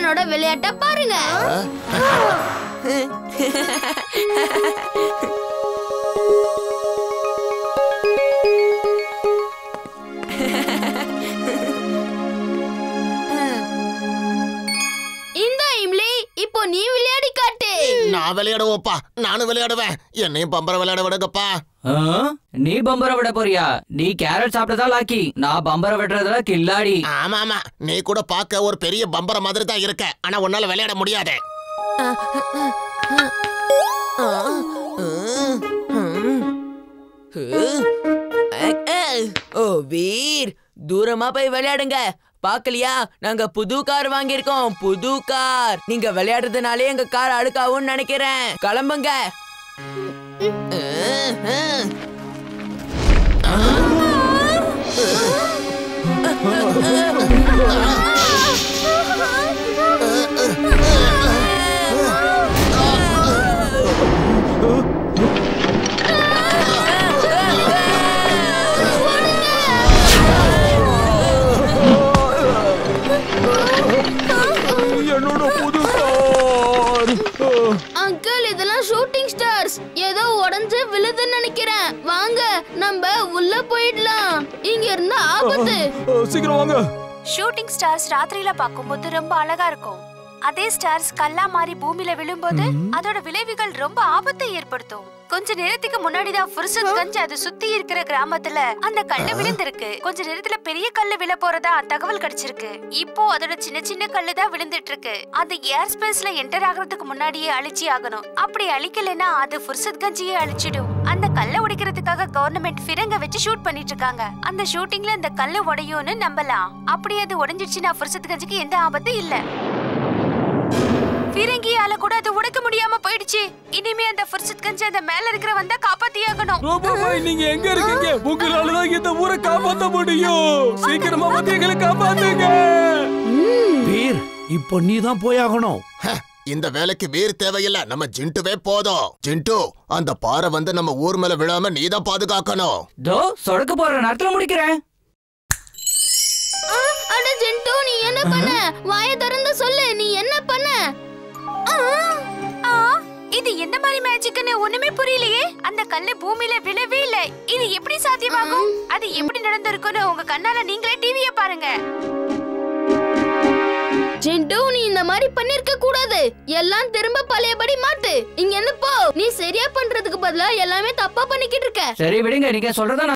என்னோட விளையாட்ட பாருங்க இந்த இம்லி இப்போ நீ விளையாடி காட்டு நான் விளையாடுவோப்பா நானும் விளையாடுவேன் என்னையும் பம்பர விளையாட விடுங்கப்பா ஆ? நீ பம்பர விட போறியா நீ கேரட் சாப்பிட்டதா லாக்கி நான் பம்பர விடுறதுல கில்லாடி ஆமா ஆமா நீ கூட பார்க்க ஒரு பெரிய பம்பர மாதிரி தான் இருக்க ஆனா உன்னால விளையாட முடியாது ஓ வீர் தூரமா போய் விளையாடுங்க பாக்கலையா நாங்க புது கார் வாங்கியிருக்கோம் புது கார் நீங்க விளையாடுறதுனாலே எங்க கார் அழுக்காவும் நினைக்கிறேன் கிளம்புங்க என்னோட புது கார் அங்கிள் இதெல்லாம் ஷூட்டிங் ஸ்டார்ஸ் ஏதோ உடைஞ்சு விழுதுன்னு நினைக்கிறேன் வாங்க நம்ம உள்ள போயிடலாம் இங்க இருந்து ஆபத்து சீக்கிரம் வாங்க ஷூட்டிங் ஸ்டார்ஸ் ராத்திரியில பார்க்கும்போது ரொம்ப அழகா இருக்கும் அதே ஸ்டார்ஸ் கல்லா மாறி பூமியில விழும்போது அதோட விளைவுகள் ரொம்ப ஆபத்தை ஏற்படுத்தும் கொஞ்ச நேரத்துக்கு முன்னாடி தான் ஃபுர்சத் கஞ்ச் அது சுத்தி இருக்கிற கிராமத்துல அந்த கல்லு விழுந்திருக்கு கொஞ்ச நேரத்துல பெரிய கல்லு விழ போறதா தகவல் கிடைச்சிருக்கு இப்போ அதோட சின்ன சின்ன கல்லு தான் விழுந்துட்டு இருக்கு அது ஏர் ஸ்பேஸ்ல என்டர் ஆகுறதுக்கு முன்னாடியே அழிச்சி ஆகணும் அப்படி அழிக்கலைன்னா அது ஃபுர்சத் கஞ்சியே அழிச்சிடும் அந்த கல்லை உடைக்கிறதுக்காக கவர்மெண்ட் ஃபிரங்க வச்சு ஷூட் பண்ணிட்டு இருக்காங்க அந்த ஷூட்டிங்ல இந்த கல்லு உடையும்னு நம்பலாம் அப்படி அது உடைஞ்சிடுச்சுன்னா ஃபுர்சத் கஞ்சிக்கு எந்த ஆபத்தும் இல்ல ஃபிரங்கியால கூட அது உடைக்க முடியாம போயிடுச்சு இனிமே அந்த ஃபுர்சத் கஞ்சி அந்த மேல இருக்கிற வந்தா காப்பாத்தியாகணும் ரோபோ பாய் நீங்க எங்க இருக்கீங்க உங்களால தான் இந்த ஊரை காப்பாத்த முடியும் சீக்கிரமா வந்து எங்களை காப்பாத்துங்க வீர் இப்போ நீ தான் போயாகணும் ஹ, இந்த வேலைக்கு வீர் தேவையில்ல நம்ம ஜிண்டுவே போதும் ஜிண்டு அந்த பாறை வந்து நம்ம ஊர் மேல விழாம நீ தான் பாதுகாக்கணும் தோ சொடக்கு போற நேரத்துல முடிக்கிறேன் ஆ, அட ஜென்டு நீ என்ன பண்ண வாயை திறந்து சொல்லு நீ என்ன பண்ண ஆ, ஆ, இது எந்த மாதிரி மேஜிக்னு ஒண்ணுமே புரியலையே அந்த கல்லு பூமியில விழவே இல்ல இது எப்படி சாத்தியமாகும் அது எப்படி நடந்திருக்குன்னு உங்க கண்ணால நீங்களே டிவிய பாருங்க ஜென்டு நீ இந்த மாதிரி பண்ணிருக்க கூடாது எல்லாம் திரும்ப பழையபடி மாத்து இங்க இருந்து போ நீ சரியா பண்றதுக்கு பதிலா எல்லாமே தப்பா பண்ணிக்கிட்டு இருக்க சரி விடுங்க நீங்க சொல்றத நான்